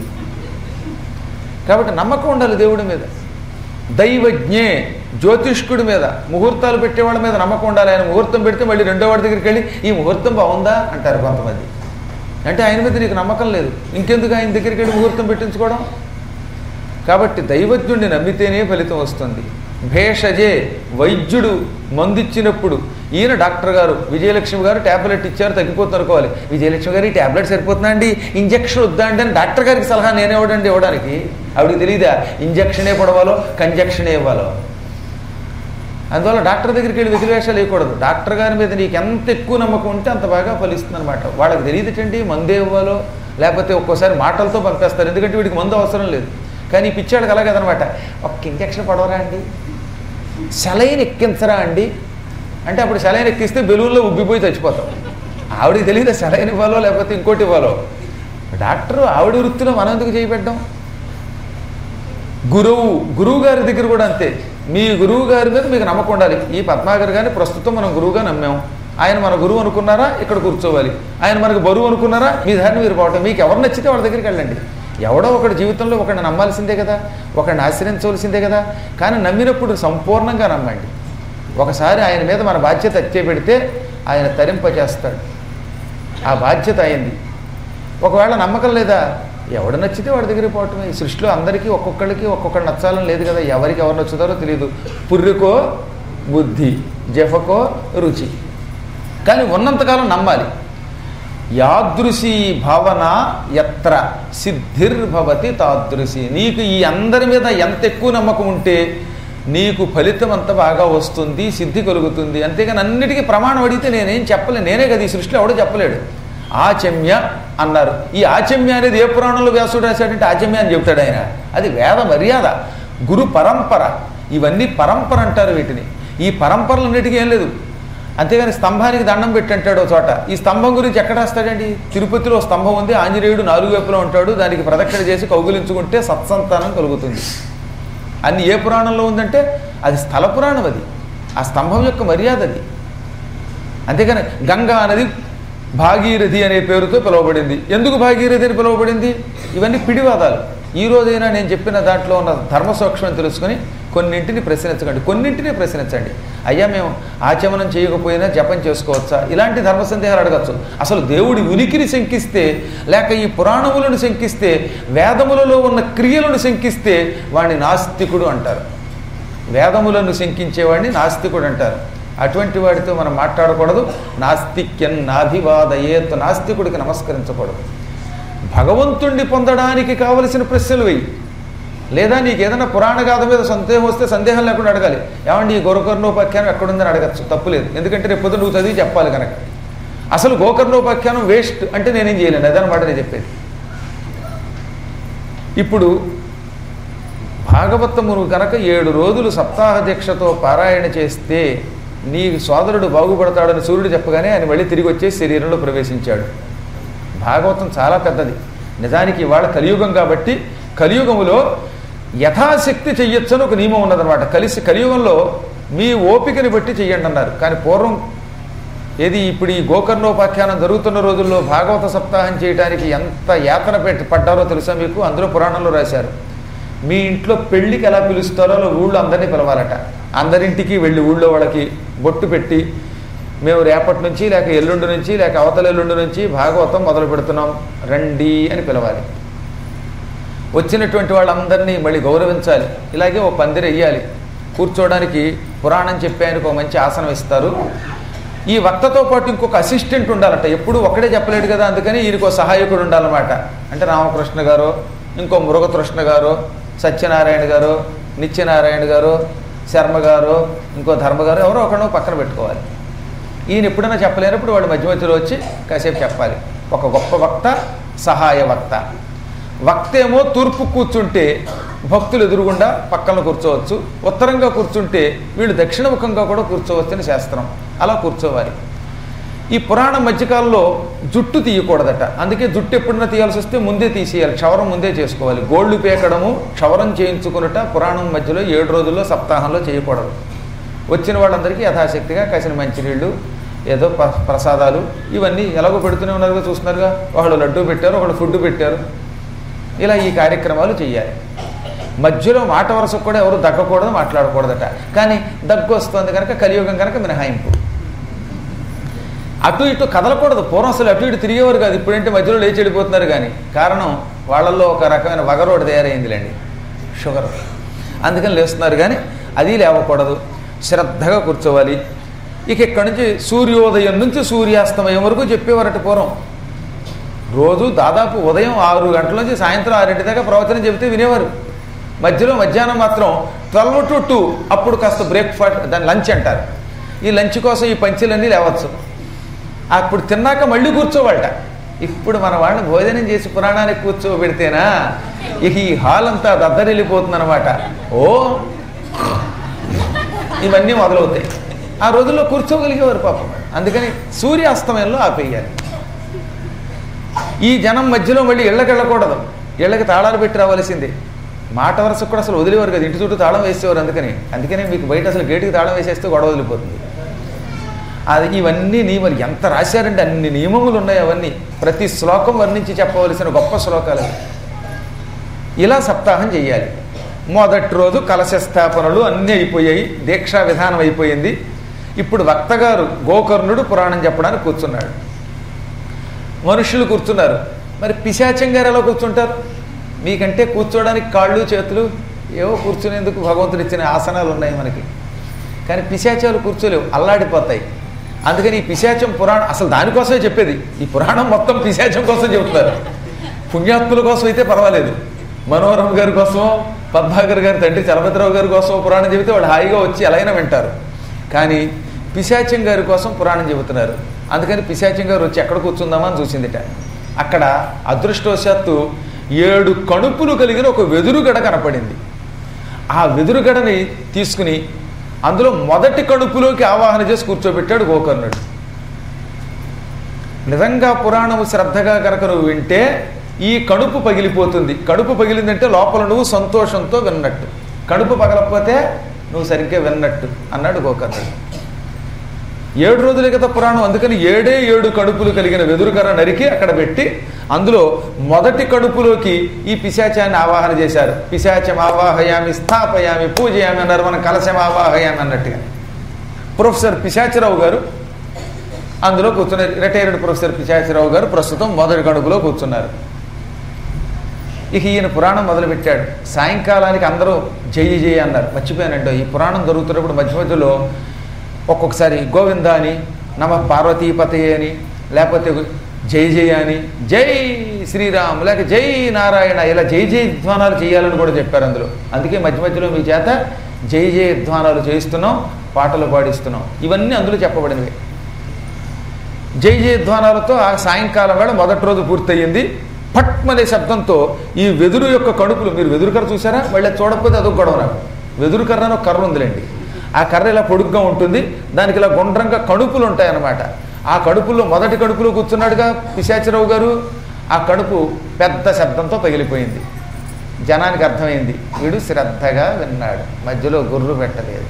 [SPEAKER 1] కాబట్టి నమ్మకం ఉండాలి దేవుడి మీద దైవజ్ఞే జ్యోతిష్కుడి మీద ముహూర్తాలు పెట్టేవాళ్ళ మీద నమ్మకం ఉండాలి ఆయన ముహూర్తం పెడితే మళ్ళీ రెండో వాడి దగ్గరికి వెళ్ళి ఈ ముహూర్తం బాగుందా అంటారు కొంతమంది అంటే ఆయన మీద నీకు నమ్మకం లేదు ఇంకెందుకు ఆయన దగ్గరికి వెళ్ళి ముహూర్తం పెట్టించుకోవడం కాబట్టి దైవజ్ఞుడిని నమ్మితేనే ఫలితం వస్తుంది భేషజే వైద్యుడు మందిచ్చినప్పుడు ఈయన డాక్టర్ గారు విజయలక్ష్మి గారు ట్యాబ్లెట్ ఇచ్చారు తగ్గిపోతుంది అనుకోవాలి విజయలక్ష్మి గారు ఈ ట్యాబ్లెట్ సరిపోతుందా అండి ఇంజక్షన్ వద్దా అంటే అని డాక్టర్ గారికి సలహా నేనే ఇవ్వడండి ఇవ్వడానికి ఆవిడకి తెలియదా ఇంజక్షనే పడవాలో కంజక్షనే ఇవ్వాలో అందువల్ల డాక్టర్ దగ్గరికి వెళ్ళి వెకిలివేషాలు వేయకూడదు డాక్టర్ గారి మీద నీకు ఎంత ఎక్కువ నమ్మకం ఉంటే అంత బాగా ఫలిస్తుంది అనమాట వాళ్ళకి తెలియదుటండి మందే ఇవ్వాలో లేకపోతే ఒక్కోసారి మాటలతో పంపేస్తారు ఎందుకంటే వీడికి మందు అవసరం లేదు కానీ ఈ పిచ్చాడికి అలా కదనమాట ఒక్క ఇంజక్షన్ పడవరా అండి సెలైన్ ఎక్కించరా అండి అంటే అప్పుడు సెలైన్ ఎక్కిస్తే బెలూన్లో ఉబ్బిపోయి చచ్చిపోతాం ఆవిడికి తెలియదు సెలైన్ ఇవ్వాలో లేకపోతే ఇంకోటి ఇవ్వాలో డాక్టరు ఆవిడ వృత్తిలో మనం ఎందుకు చేయబడ్డాం గురువు గురువు గారి దగ్గర కూడా అంతే మీ గురువు గారి మీద మీకు నమ్మకం ఉండాలి ఈ పద్మాగర్ గారిని ప్రస్తుతం మనం గురువుగా నమ్మాం ఆయన మన గురువు అనుకున్నారా ఇక్కడ కూర్చోవాలి ఆయన మనకు బరువు అనుకున్నారా మీ దారిని మీరు పోవటం మీకు ఎవరు నచ్చితే వాళ్ళ దగ్గరికి వెళ్ళండి ఎవడో ఒకటి జీవితంలో ఒకడిని నమ్మాల్సిందే కదా ఒకడిని ఆశ్రయించవలసిందే కదా కానీ నమ్మినప్పుడు సంపూర్ణంగా నమ్మండి ఒకసారి ఆయన మీద మన బాధ్యత అచ్చే పెడితే ఆయన తరింపచేస్తాడు ఆ బాధ్యత అయింది ఒకవేళ నమ్మకం లేదా ఎవడు నచ్చితే వాడి దగ్గరికి పోవటమే ఈ సృష్టిలో అందరికీ ఒక్కొక్కరికి ఒక్కొక్కటి నచ్చాలని లేదు కదా ఎవరికి ఎవరు నచ్చుతారో తెలియదు పుర్రికో బుద్ధి జఫకో రుచి కానీ ఉన్నంతకాలం నమ్మాలి యాదృశీ భావన ఎత్ర సిద్ధిర్భవతి తాదృశి నీకు ఈ అందరి మీద ఎంత ఎక్కువ నమ్మకం ఉంటే నీకు ఫలితం అంత బాగా వస్తుంది సిద్ధి కలుగుతుంది అంతేగాని అన్నిటికీ ప్రమాణం అడిగితే నేనేం చెప్పలేను నేనే కదా ఈ సృష్టిలో ఎవడో చెప్పలేడు ఆచమ్య అన్నారు ఈ ఆచమ్య అనేది ఏ పురాణంలో వ్యాసుడు రాశాడంటే ఆచమ్య అని చెప్తాడు ఆయన అది వేద మర్యాద గురు పరంపర ఇవన్నీ పరంపర అంటారు వీటిని ఈ పరంపరలన్నిటికీ ఏం లేదు అంతేగాని స్తంభానికి దండం పెట్టి అంటాడు ఓ చోట ఈ స్తంభం గురించి ఎక్కడ రాస్తాడండి తిరుపతిలో ఓ స్తంభం ఉంది ఆంజనేయుడు నాలుగు వైపులో ఉంటాడు దానికి ప్రదక్షిణ చేసి కౌగులించుకుంటే సత్సంతానం కలుగుతుంది అన్ని ఏ పురాణంలో ఉందంటే అది స్థల పురాణం అది ఆ స్తంభం యొక్క మర్యాద అది అంతేకాని గంగా అనేది భాగీరథి అనే పేరుతో పిలువబడింది ఎందుకు భాగీరథి అని పిలువబడింది ఇవన్నీ పిడివాదాలు ఈ రోజైనా నేను చెప్పిన దాంట్లో ఉన్న ధర్మ సూక్ష్మం తెలుసుకొని కొన్నింటిని ప్రశ్నించకండి కొన్నింటిని ప్రశ్నించండి అయ్యా మేము ఆచమనం చేయకపోయినా జపం చేసుకోవచ్చా ఇలాంటి ధర్మ సందేహాలు అడగచ్చు అసలు దేవుడి ఉనికిని శంకిస్తే లేక ఈ పురాణములను శంకిస్తే వేదములలో ఉన్న క్రియలను శంకిస్తే వాడిని నాస్తికుడు అంటారు వేదములను శంకించేవాడిని నాస్తికుడు అంటారు అటువంటి వాడితో మనం మాట్లాడకూడదు నాస్తిక్యం నాభివాదయేత్ నాస్తికుడికి నమస్కరించకూడదు భగవంతుణ్ణి పొందడానికి కావలసిన ప్రశ్నలు వెయ్యి లేదా నీకు ఏదైనా పురాణ గాథ మీద సందేహం వస్తే సందేహం లేకుండా అడగాలి ఏమండి ఈ గోకర్ణోపాఖ్యానం ఎక్కడుందని అడగచ్చు తప్పులేదు ఎందుకంటే రేపు పొద్దున్న నువ్వు చదివి చెప్పాలి కనుక అసలు గోకర్ణోపాఖ్యానం వేస్ట్ అంటే నేనేం చేయలేను అదనమాట నేను చెప్పేది ఇప్పుడు భాగవతమును కనుక ఏడు రోజులు సప్తాహ దీక్షతో పారాయణ చేస్తే నీ సోదరుడు బాగుపడతాడని సూర్యుడు చెప్పగానే ఆయన మళ్ళీ తిరిగి వచ్చే శరీరంలో ప్రవేశించాడు భాగవతం చాలా పెద్దది నిజానికి ఇవాళ కలియుగం కాబట్టి కలియుగములో యథాశక్తి చెయ్యొచ్చని ఒక నియమం ఉన్నదన్నమాట కలిసి కలియుగంలో మీ ఓపికని బట్టి చెయ్యండి అన్నారు కానీ పూర్వం ఏది ఇప్పుడు ఈ గోకర్ణోపాఖ్యానం జరుగుతున్న రోజుల్లో భాగవత సప్తాహం చేయడానికి ఎంత యాతన పెట్టి పడ్డారో తెలుసా మీకు అందులో పురాణంలో రాశారు మీ ఇంట్లో పెళ్ళికి ఎలా పిలుస్తారో అలా ఊళ్ళో అందరినీ పిలవాలట అందరింటికి వెళ్ళి ఊళ్ళో వాళ్ళకి బొట్టు పెట్టి మేము రేపటి నుంచి లేక ఎల్లుండి నుంచి లేక అవతల ఎల్లుండి నుంచి భాగవతం మొదలు పెడుతున్నాం రండి అని పిలవాలి వచ్చినటువంటి వాళ్ళందరినీ మళ్ళీ గౌరవించాలి ఇలాగే ఓ పందిరి వెయ్యాలి కూర్చోవడానికి పురాణం చెప్పేందుకు ఒక మంచి ఆసనం ఇస్తారు ఈ వక్తతో పాటు ఇంకొక అసిస్టెంట్ ఉండాలట ఎప్పుడు ఒక్కడే చెప్పలేడు కదా అందుకని ఈయనకు ఒక సహాయకుడు ఉండాలన్నమాట అంటే రామకృష్ణ గారు ఇంకో మురుగకృష్ణ గారు సత్యనారాయణ గారు నిత్యనారాయణ గారు శర్మ గారు ఇంకో ధర్మ గారు ఎవరో ఒకరినో పక్కన పెట్టుకోవాలి ఈయన ఎప్పుడైనా చెప్పలేనప్పుడు వాడు మధ్య మధ్యలో వచ్చి కాసేపు చెప్పాలి ఒక గొప్ప వక్త సహాయ వక్త వక్త ఏమో తూర్పు కూర్చుంటే భక్తులు ఎదురుగుండా పక్కన కూర్చోవచ్చు ఉత్తరంగా కూర్చుంటే వీళ్ళు దక్షిణముఖంగా కూడా కూర్చోవచ్చని శాస్త్రం అలా కూర్చోవాలి ఈ పురాణం మధ్యకాలంలో జుట్టు తీయకూడదట అందుకే జుట్టు ఎప్పుడైనా తీయాల్సి వస్తే ముందే తీసేయాలి క్షవరం ముందే చేసుకోవాలి గోళ్ళు పేకడము క్షవరం చేయించుకున్నట పురాణం మధ్యలో ఏడు రోజుల్లో సప్తాహంలో చేయకూడదు వచ్చిన వాళ్ళందరికీ యథాశక్తిగా కాసిన మంచినీళ్ళు ఏదో ప్ర- ప్రసాదాలు ఇవన్నీ ఎలాగో పెడుతూనే ఉన్నారుగా చూస్తున్నారుగా వాళ్ళు లడ్డు పెట్టారు ఒకళ్ళు ఫుడ్ పెట్టారు ఇలా ఈ కార్యక్రమాలు చేయాలి మధ్యలో మాట వరుసకు కూడా ఎవరు దగ్గకూడదు మాట్లాడకూడదట కానీ దగ్గు వస్తుంది కనుక కలియుగం కనుక మినహాయింపు అటు ఇటు కదలకూడదు పూర్వం అసలు అటు ఇటు తిరిగేవారు కాదు ఇప్పుడంటే మధ్యలో లేచి వెళ్ళిపోతున్నారు కానీ కారణం వాళ్ళల్లో ఒక రకమైన వగరోడు తయారైందిలేండి షుగర్ అందుకని లేస్తున్నారు కానీ అది లేవకూడదు శ్రద్ధగా కూర్చోవాలి ఇక ఇక్కడి నుంచి సూర్యోదయం నుంచి సూర్యాస్తమయం వరకు చెప్పేవారట పూర్వం రోజు దాదాపు ఉదయం ఆరు గంటల నుంచి సాయంత్రం ఆరింటి దాకా ప్రవచనం చెబితే వినేవారు మధ్యలో మధ్యాహ్నం మాత్రం ట్వెల్వ్ టు టూ అప్పుడు కాస్త బ్రేక్ఫాస్ట్ దాన్ని లంచ్ అంటారు ఈ లంచ్ కోసం ఈ పంచీలన్నీ లేవచ్చు అప్పుడు తిన్నాక మళ్ళీ కూర్చోవాలట ఇప్పుడు మన వాళ్ళని భోజనం చేసి పురాణానికి కూర్చోబెడితేనా ఇక ఈ హాల్ అంతా దద్దరిల్లిపోతుంది అనమాట ఓ ఇవన్నీ మొదలవుతాయి ఆ రోజుల్లో కూర్చోగలిగేవారు పాపం అందుకని సూర్యాస్తమయంలో ఆపేయాలి ఈ జనం మధ్యలో మళ్ళీ ఇళ్ళకి వెళ్ళకూడదు ఇళ్ళకి తాళాలు పెట్టి రావాల్సిందే మాట వరుసకు కూడా అసలు వదిలేవారు కదా ఇంటి చుట్టూ తాళం వేసేవారు అందుకని అందుకనే మీకు బయట అసలు గేటుకి తాళం వేసేస్తే గొడవ వదిలిపోతుంది అది ఇవన్నీ నియమాలు ఎంత రాశారంటే అన్ని నియమములు ఉన్నాయి అవన్నీ ప్రతి శ్లోకం వర్ణించి చెప్పవలసిన గొప్ప శ్లోకాలు అవి. ఇలా సప్తాహం చెయ్యాలి మొదటి రోజు కలశ స్థాపనలు అన్నీ అయిపోయాయి దీక్షా విధానం అయిపోయింది ఇప్పుడు వక్తగారు గోకర్ణుడు పురాణం చెప్పడానికి కూర్చున్నాడు మనుషులు కూర్చున్నారు మరి పిశాచం గారు ఎలా కూర్చుంటారు మీకంటే కూర్చోడానికి కాళ్ళు చేతులు ఏవో కూర్చునేందుకు భగవంతుడు ఇచ్చిన ఆసనాలు ఉన్నాయి మనకి కానీ పిశాచాలు కూర్చోలేవు అల్లాడిపోతాయి అందుకని ఈ పిశాచం పురాణం అసలు దానికోసమే చెప్పేది ఈ పురాణం మొత్తం పిశాచం కోసం చెబుతున్నారు పుణ్యాత్ముల కోసం అయితే పర్వాలేదు మనోహరం గారి కోసం పద్మాకర్ గారి తండ్రి చలపతిరావు గారి కోసం పురాణం చెబితే వాళ్ళు హాయిగా వచ్చి ఎలా అయినా వింటారు కానీ పిశాచం గారి కోసం పురాణం చెబుతున్నారు అందుకని పిశాచం గారు వచ్చి ఎక్కడ కూర్చుందామా అని చూసిందిట అక్కడ అదృష్టవశాత్తు ఏడు కణుపులు కలిగిన ఒక వెదురుగడ కనపడింది ఆ వెదురుగడని తీసుకుని అందులో మొదటి కడుపులోకి ఆవాహన చేసి కూర్చోబెట్టాడు గోకర్ణుడు నిజంగా పురాణము శ్రద్ధగా కనుక నువ్వు వింటే ఈ కడుపు పగిలిపోతుంది కడుపు పగిలిందంటే లోపల నువ్వు సంతోషంతో విన్నట్టు కడుపు పగలకపోతే నువ్వు సరిగ్గా విన్నట్టు అన్నాడు గోకర్ణుడు ఏడు రోజులే కదా పురాణం అందుకని ఏడే ఏడు కడుపులు కలిగిన వెదురుకర్ర నరికి అక్కడ పెట్టి అందులో మొదటి కడుపులోకి ఈ పిశాచాన్ని ఆవాహన చేశారు పిశాచం ఆవాహయామి స్థాపయామి పూజయామి అన్నారు మనం కలశం ఆవాహయామి అన్నట్టుగా ప్రొఫెసర్ పిశాచరావు గారు అందులో కూర్చున్నారు రిటైర్డ్ ప్రొఫెసర్ పిశాచరావు గారు ప్రస్తుతం మొదటి కడుపులో కూర్చున్నారు ఇక ఈయన పురాణం మొదలుపెట్టాడు సాయంకాలానికి అందరూ జై జై అన్నారు మర్చిపోయానండి ఈ పురాణం జరుగుతున్నప్పుడు మధ్య మధ్యలో ఒక్కొక్కసారి గోవింద అని నమ పార్వతీపతయే అని లేకపోతే జై జై అని జై శ్రీరామ్ లేక జై నారాయణ ఇలా జై జై ధ్వానాలు చేయాలని కూడా చెప్పారు అందులో అందుకే మధ్య మధ్యలో మీ చేత జై జై ధ్వానాలు చేయిస్తున్నాం పాటలు పాడిస్తున్నాం ఇవన్నీ అందులో చెప్పబడినవి జై జయ ధ్వానాలతో ఆ సాయంకాలం వేళ మొదటి రోజు పూర్తయింది పట్మనే శబ్దంతో ఈ వెదురు యొక్క కడుపులు మీరు వెదురు కర్ర చూసారా మళ్ళీ చూడకపోతే అదొక గొడవ నాకు వెదురు కర్ర అని ఒక కర్ర ఉందిలేండి ఆ కర్ర ఇలా పొడుగ్గా ఉంటుంది దానికి ఇలా గుండ్రంగా కడుపులు ఉంటాయన్నమాట ఆ కడుపులో మొదటి కడుపులో కూర్చున్నాడుగా పిశాచరావు గారు ఆ కడుపు పెద్ద శబ్దంతో పగిలిపోయింది జనానికి అర్థమైంది వీడు శ్రద్ధగా విన్నాడు మధ్యలో గుర్రు పెట్టలేదు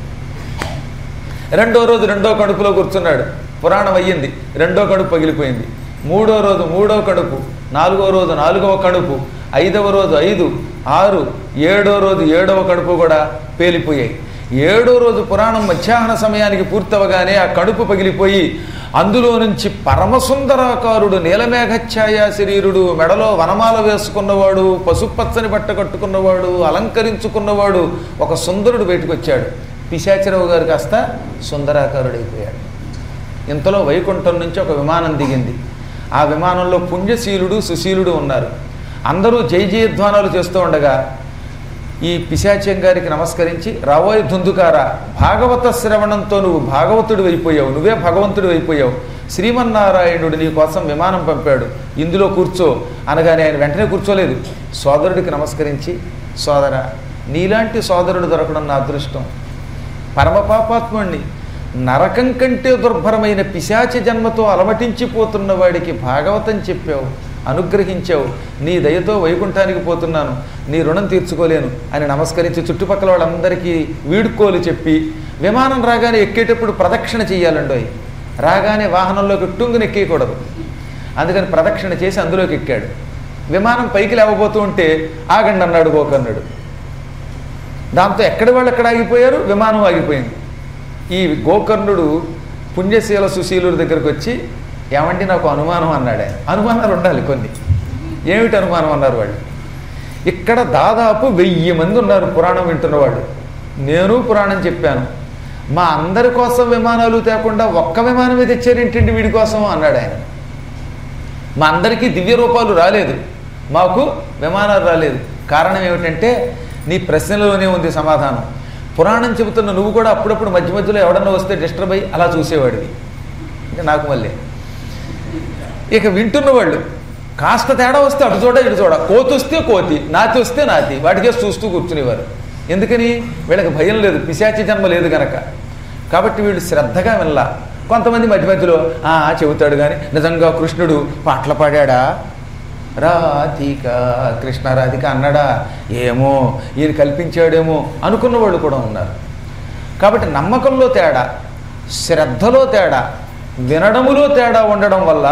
[SPEAKER 1] రెండో రోజు రెండో కడుపులో కూర్చున్నాడు పురాణం అయ్యింది రెండో కడుపు పగిలిపోయింది మూడో రోజు మూడో కడుపు నాలుగో రోజు నాలుగవ కడుపు ఐదవ రోజు ఐదు ఆరు ఏడో రోజు ఏడవ కడుపు కూడా పేలిపోయాయి ఏడో రోజు పురాణం మధ్యాహ్న సమయానికి పూర్తవగానే ఆ కడుపు పగిలిపోయి అందులో నుంచి పరమసుందరాకారుడు నీలమేఘఛాయ శరీరుడు మెడలో వనమాల వేసుకున్నవాడు పసుపచ్చని బట్ట కట్టుకున్నవాడు అలంకరించుకున్నవాడు ఒక సుందరుడు బయటకు వచ్చాడు పిశాచరావు గారు కాస్త సుందరాకారుడైపోయాడు ఇంతలో వైకుంఠం నుంచి ఒక విమానం దిగింది ఆ విమానంలో పుణ్యశీలుడు సుశీలుడు ఉన్నారు అందరూ జై జయధ్వానాలు చేస్తూ ఉండగా ఈ పిశాచ్యం గారికి నమస్కరించి రావోయ్ దుందుకారా భాగవత శ్రవణంతో నువ్వు భాగవతుడు అయిపోయావు నువ్వే భగవంతుడు అయిపోయావు శ్రీమన్నారాయణుడు నీ కోసం విమానం పంపాడు ఇందులో కూర్చో అనగానే ఆయన వెంటనే కూర్చోలేదు సోదరుడికి నమస్కరించి సోదర నీలాంటి సోదరుడు దొరకడం నా అదృష్టం పరమపాపాత్ముణ్ణి నరకం కంటే దుర్భరమైన పిశాచ జన్మతో అలమటించిపోతున్న వాడికి భాగవతం చెప్పావు అనుగ్రహించావు నీ దయతో వైకుంఠానికి పోతున్నాను నీ రుణం తీర్చుకోలేను అని నమస్కరించి చుట్టుపక్కల వాళ్ళందరికీ వీడుకోలు చెప్పి విమానం రాగానే ఎక్కేటప్పుడు ప్రదక్షిణ చెయ్యాలండోయ్ రాగానే వాహనంలోకి టుంగుని ఎక్కేయకూడదు అందుకని ప్రదక్షిణ చేసి అందులోకి ఎక్కాడు విమానం పైకి లేవబోతూ ఉంటే ఆగండి అన్నాడు గోకర్ణుడు దాంతో ఎక్కడి వాళ్ళు ఎక్కడ ఆగిపోయారు విమానం ఆగిపోయింది ఈ గోకర్ణుడు పుణ్యశీల సుశీలుడి దగ్గరకు వచ్చి ఏమంటే నాకు అనుమానం అన్నాడు ఆయన అనుమానాలు ఉండాలి కొన్ని ఏమిటి అనుమానం అన్నారు వాళ్ళు ఇక్కడ దాదాపు వెయ్యి మంది ఉన్నారు పురాణం వింటున్న వాళ్ళు నేను పురాణం చెప్పాను మా అందరి కోసం విమానాలు తేకుండా ఒక్క విమానమే తెచ్చారేంటండి వీడి కోసం అన్నాడు ఆయన మా అందరికీ దివ్య రూపాలు రాలేదు మాకు విమానాలు రాలేదు కారణం ఏమిటంటే నీ ప్రశ్నలోనే ఉంది సమాధానం పురాణం చెబుతున్న నువ్వు కూడా అప్పుడప్పుడు మధ్య మధ్యలో ఎవడన్నా వస్తే డిస్టర్బ్ అయ్యి అలా చూసేవాడివి అంటే నాకు మళ్ళీ ఇక వింటున్న వాళ్ళు కాస్త తేడా వస్తే అటు చూడ ఇటు చూడ కోతి వస్తే కోతి నాతి వస్తే నాతి వాటికే చూస్తూ కూర్చునేవారు ఎందుకని వీళ్ళకి భయం లేదు పిశాచి జన్మ లేదు గనక కాబట్టి వీళ్ళు శ్రద్ధగా వినలా కొంతమంది మధ్య మధ్యలో "ఆ, చెబుతాడు కానీ నిజంగా కృష్ణుడు పాటలు పాడాడా రాధిక కృష్ణ రాధిక అన్నాడా ఏమో ఈయన కల్పించాడేమో అనుకున్న వాళ్ళు కూడా ఉన్నారు కాబట్టి నమ్మకంలో తేడా శ్రద్ధలో తేడా వినడములో తేడా ఉండడం వల్ల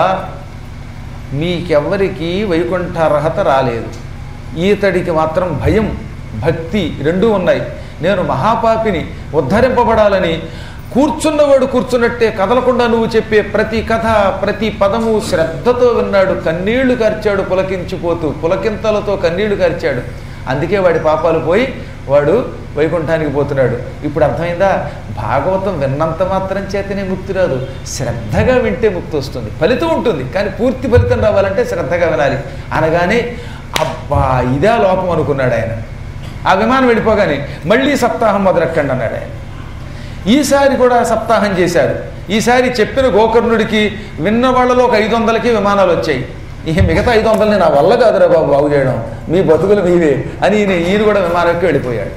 [SPEAKER 1] మీకెవ్వరికి వైకుంఠ అర్హత రాలేదు ఈతడికి మాత్రం భయం భక్తి రెండూ ఉన్నాయి నేను మహాపాపిని ఉద్ధరింపబడాలని కూర్చున్నవాడు కూర్చున్నట్టే కదలకుండా నువ్వు చెప్పే ప్రతి కథ ప్రతి పదము శ్రద్ధతో విన్నాడు కన్నీళ్లు కార్చాడు పులకించిపోతూ పులకింతలతో కన్నీళ్లు కార్చాడు అందుకే వాడి పాపాలు పోయి వాడు వైకుంఠానికి పోతున్నాడు ఇప్పుడు అర్థమైందా భాగవతం విన్నంత మాత్రం చేతనే ముక్తి రాదు శ్రద్ధగా వింటే ముక్తి వస్తుంది ఫలితం ఉంటుంది కానీ పూర్తి ఫలితం రావాలంటే శ్రద్ధగా వినాలి అనగానే అబ్బా ఇదే లోపం అనుకున్నాడు ఆయన ఆ విమానం వెళ్ళిపోగానే మళ్ళీ సప్తాహం మొదలెక్కండి అన్నాడు ఆయన ఈసారి కూడా సప్తాహం చేశారు ఈసారి చెప్పిన గోకర్ణుడికి విన్న వాళ్ళలో ఒక ఐదు వందలకి విమానాలు వచ్చాయి ఇక మిగతా ఐదు వందలని నా వల్ల కాదురా బాబు బాగు చేయడం మీ బతుకులు మీవే అని ఈయన ఈయన కూడా విమానంకి వెళ్ళిపోయాడు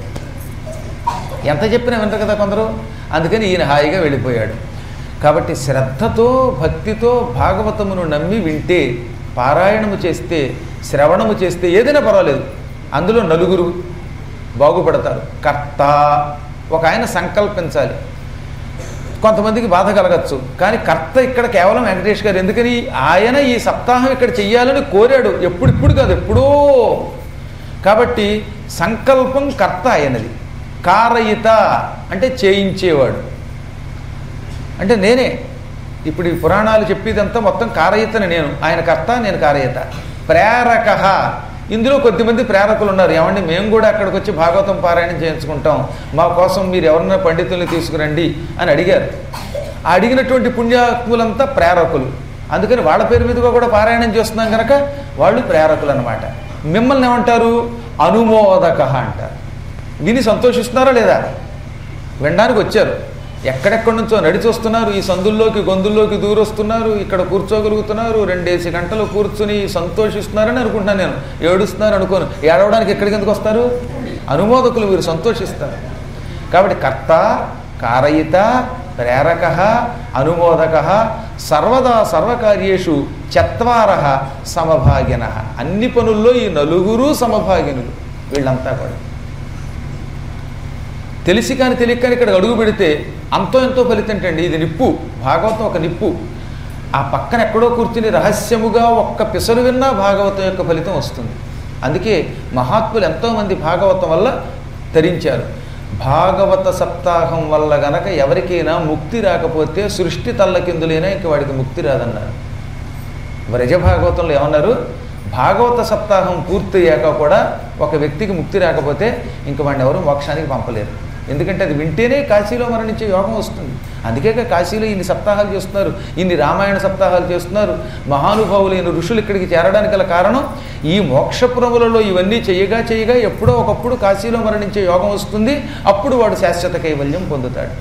[SPEAKER 1] ఎంత చెప్పినా వింటారు కదా కొందరు అందుకని ఈయన హాయిగా వెళ్ళిపోయాడు కాబట్టి శ్రద్ధతో భక్తితో భాగవతమును నమ్మి వింటే పారాయణము చేస్తే శ్రవణము చేస్తే ఏదైనా పర్వాలేదు అందులో నలుగురు బాగుపడతారు కర్త ఒక ఆయన సంకల్పించాలి కొంతమందికి బాధ కలగచ్చు కానీ కర్త ఇక్కడ కేవలం వెంకటేష్ గారు ఎందుకని ఆయన ఈ సప్తాహం ఇక్కడ చెయ్యాలని కోరాడు ఎప్పుడిప్పుడు కాదు ఎప్పుడో కాబట్టి సంకల్పం కర్త ఆయనది కారయిత అంటే చేయించేవాడు అంటే నేనే ఇప్పుడు ఈ పురాణాలు చెప్పేదంతా మొత్తం కారయితని నేను ఆయన కర్త నేను కారయిత ప్రేరక ఇందులో కొద్దిమంది ప్రేరకులు ఉన్నారు ఏమండి మేము కూడా అక్కడికి వచ్చి భాగవతం పారాయణం చేయించుకుంటాం మా కోసం మీరు ఎవరన్నా పండితుల్ని తీసుకురండి అని అడిగారు ఆ అడిగినటువంటి పుణ్యాత్ములంతా ప్రేరకులు అందుకని వాళ్ళ పేరు మీదుగా కూడా పారాయణం చేస్తున్నాం కనుక వాళ్ళు ప్రేరకులు అనమాట మిమ్మల్ని ఏమంటారు అనుమోదక అంటారు విని సంతోషిస్తున్నారా లేదా వినడానికి వచ్చారు ఎక్కడెక్కడి నుంచో నడిచి వస్తున్నారు ఈ సందుల్లోకి గొంతుల్లోకి దూరొస్తున్నారు ఇక్కడ కూర్చోగలుగుతున్నారు రెండేసి గంటలు కూర్చుని సంతోషిస్తున్నారని అనుకుంటున్నాను నేను ఏడుస్తున్నారు అనుకోను ఏడవడానికి ఎక్కడికి ఎందుకు వస్తారు అనుమోదకులు మీరు సంతోషిస్తారు కాబట్టి కర్త కారయిత ప్రేరక అనుమోదక సర్వదా సర్వకార్యేషు చత్వార సమభాగిన అన్ని పనుల్లో ఈ నలుగురు సమభాగినులు వీళ్ళంతా కూడా తెలిసి కానీ తెలియక కానీ ఇక్కడ అడుగు పెడితే అంతో ఎంతో ఫలితంటండి ఇది నిప్పు భాగవతం ఒక నిప్పు ఆ పక్కన ఎక్కడో కూర్చుని రహస్యముగా ఒక్క పిసరు విన్నా భాగవతం యొక్క ఫలితం వస్తుంది అందుకే మహాత్ములు ఎంతోమంది భాగవతం వల్ల తరించారు భాగవత సప్తాహం వల్ల గనక ఎవరికైనా ముక్తి రాకపోతే సృష్టి తల్లకిందులైనా ఇంక వాడికి ముక్తి రాదన్నారు వ్రజ భాగవతంలో ఏమన్నారు భాగవత సప్తాహం పూర్తయ్యాక కూడా ఒక వ్యక్తికి ముక్తి రాకపోతే ఇంక వాడిని ఎవరు మోక్షానికి పంపలేరు ఎందుకంటే అది వింటేనే కాశీలో మరణించే యోగం వస్తుంది అందుకే కాశీలో ఇన్ని సప్తాహాలు చేస్తున్నారు ఇన్ని రామాయణ సప్తాహాలు చేస్తున్నారు మహానుభావులైన ఋషులు ఇక్కడికి చేరడానికి గల కారణం ఈ మోక్షపురములలో ఇవన్నీ చేయగా చేయగా ఎప్పుడో ఒకప్పుడు కాశీలో మరణించే యోగం వస్తుంది అప్పుడు వాడు శాశ్వత కైవల్యం పొందుతాడు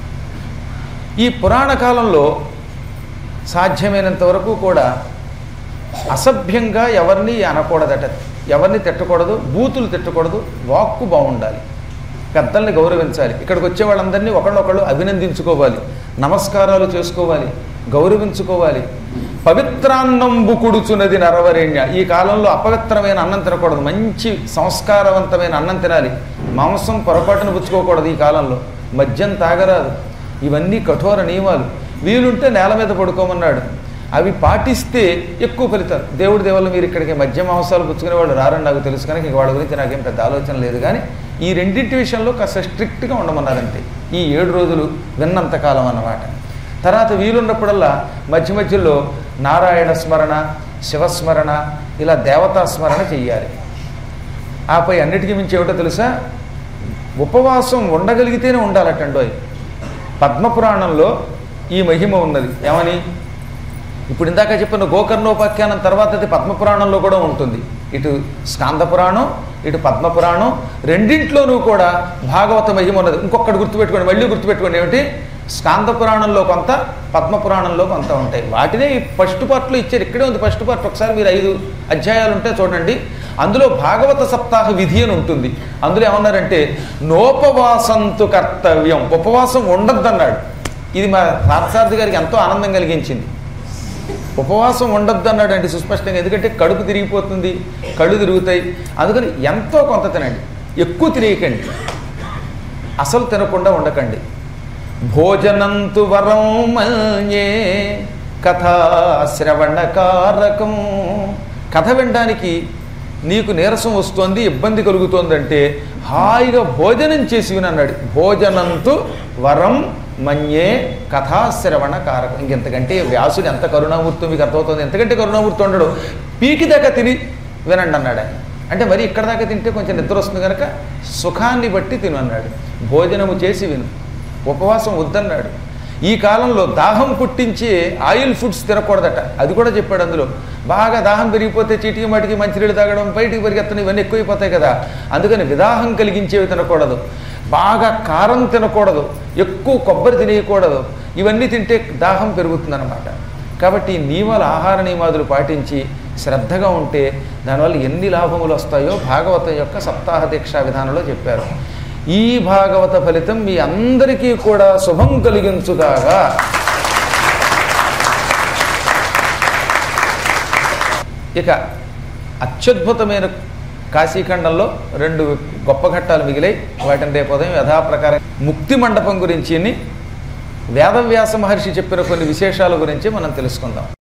[SPEAKER 1] ఈ పురాణ కాలంలో సాధ్యమైనంత వరకు కూడా అసభ్యంగా ఎవరిని అనకూడదట ఎవరిని తిట్టకూడదు బూతులు తిట్టకూడదు వాక్కు బాగుండాలి పెద్దల్ని గౌరవించాలి ఇక్కడికి వచ్చే వాళ్ళందరినీ ఒకళ్ళొకళ్ళు అభినందించుకోవాలి నమస్కారాలు చేసుకోవాలి గౌరవించుకోవాలి పవిత్రాన్నంబు కుడుచున్నది నరవరేణ్య ఈ కాలంలో అపవిత్రమైన అన్నం తినకూడదు మంచి సంస్కారవంతమైన అన్నం తినాలి మాంసం పొరపాటును పుచ్చుకోకూడదు ఈ కాలంలో మద్యం తాగరాదు ఇవన్నీ కఠోర నియమాలు వీలుంటే నేల మీద పడుకోమన్నాడు అవి పాటిస్తే ఎక్కువ ఫలితాలు దేవుడి దేవుళ్ళు మీరు ఇక్కడికి మధ్య మాంసాలు పుచ్చుకునే వాళ్ళు రారని నాకు తెలుసు కనుక ఇంక వాళ్ళ గురించి నాకేం పెద్ద ఆలోచన లేదు కానీ ఈ రెండింటి విషయంలో కాస్త స్ట్రిక్ట్గా ఉండమన్నారంతే ఈ ఏడు రోజులు విన్నంతకాలం అన్నమాట తర్వాత వీలున్నప్పుడల్లా మధ్య మధ్యలో నారాయణ స్మరణ శివస్మరణ ఇలా దేవతా స్మరణ చెయ్యాలి ఆపై అన్నిటికీ మించి ఏమిటో తెలుసా ఉపవాసం ఉండగలిగితేనే ఉండాలటండోయ్ పద్మపురాణంలో ఈ మహిమ ఉన్నది ఏమని ఇప్పుడు ఇందాక చెప్పిన గోకర్ణోపాఖ్యానం తర్వాత అది పద్మపురాణంలో కూడా ఉంటుంది ఇటు స్కాంద పురాణం ఇటు పద్మపురాణం రెండింట్లోనూ కూడా భాగవత మహిమ ఉన్నది ఇంకొకటి గుర్తుపెట్టుకోండి మళ్ళీ గుర్తుపెట్టుకోండి ఏమిటి స్కాంద పురాణంలో కొంత పద్మపురాణంలో కొంత ఉంటాయి వాటినే ఈ ఫస్ట్ పార్ట్లో ఇచ్చారు ఇక్కడే ఉంది ఫస్ట్ పార్ట్ ఒకసారి మీరు ఐదు అధ్యాయాలు ఉంటే చూడండి అందులో భాగవత సప్తాహ విధి అని ఉంటుంది అందులో ఏమన్నారంటే నోపవాసంతు కర్తవ్యం ఉపవాసం ఉండద్దన్నాడు ఇది మా పార్థసారథి గారికి ఎంతో ఆనందం కలిగించింది ఉపవాసం ఉండొద్దు అన్నాడండి సుస్పష్టంగా ఎందుకంటే కడుపు తిరిగిపోతుంది కళ్ళు తిరుగుతాయి అందుకని ఎంతో కొంత తినండి ఎక్కువ తినేయకండి అసలు తినకుండా ఉండకండి భోజనంతు వరం మన్యే కథా శ్రవణకారకం కథ వినడానికి నీకు నీరసం వస్తోంది ఇబ్బంది కలుగుతోందంటే హాయిగా భోజనం చేసి వినన్నాడు భోజనంతు వరం మన్యే కథాశ్రవణ కారకం ఇంకెంతకంటే వ్యాసుడు ఎంత కరుణామూర్తి మీకు అర్థమవుతుంది ఎంతకంటే కరుణామూర్తి ఉండడు పీకి దాకా తిని వినండి అన్నాడు ఆయన అంటే మరి ఇక్కడ దాకా తింటే కొంచెం నిద్ర వస్తుంది కనుక సుఖాన్ని బట్టి తిను అన్నాడు భోజనము చేసి విను ఉపవాసం వద్దన్నాడు ఈ కాలంలో దాహం పుట్టించి ఆయిల్ ఫుడ్స్ తినకూడదట అది కూడా చెప్పాడు అందులో బాగా దాహం పెరిగిపోతే చీటికి మాటికి మంచినీళ్ళు తాగడం బయటికి పరిగెత్తడం ఇవన్నీ ఎక్కువైపోతాయి కదా అందుకని విదాహం కలిగించేవి తినకూడదు బాగా కారం తినకూడదు ఎక్కువ కొబ్బరి తినేయకూడదు ఇవన్నీ తింటే దాహం పెరుగుతుందన్నమాట కాబట్టి ఈ నియమాలు ఆహార నియమాదులు పాటించి శ్రద్ధగా ఉంటే దానివల్ల ఎన్ని లాభములు వస్తాయో భాగవతం యొక్క సప్తాహ దీక్షా విధానంలో చెప్పారు ఈ భాగవత ఫలితం మీ అందరికీ కూడా శుభం కలిగించుగాగా ఇక అత్యద్భుతమైన కాశీఖండంలో రెండు గొప్ప ఘట్టాలు మిగిలాయి వాటిని రేపు ఉదయం యథాప్రకారం ముక్తి మండపం గురించి వేదవ్యాస మహర్షి చెప్పిన కొన్ని విశేషాల గురించి మనం తెలుసుకుందాం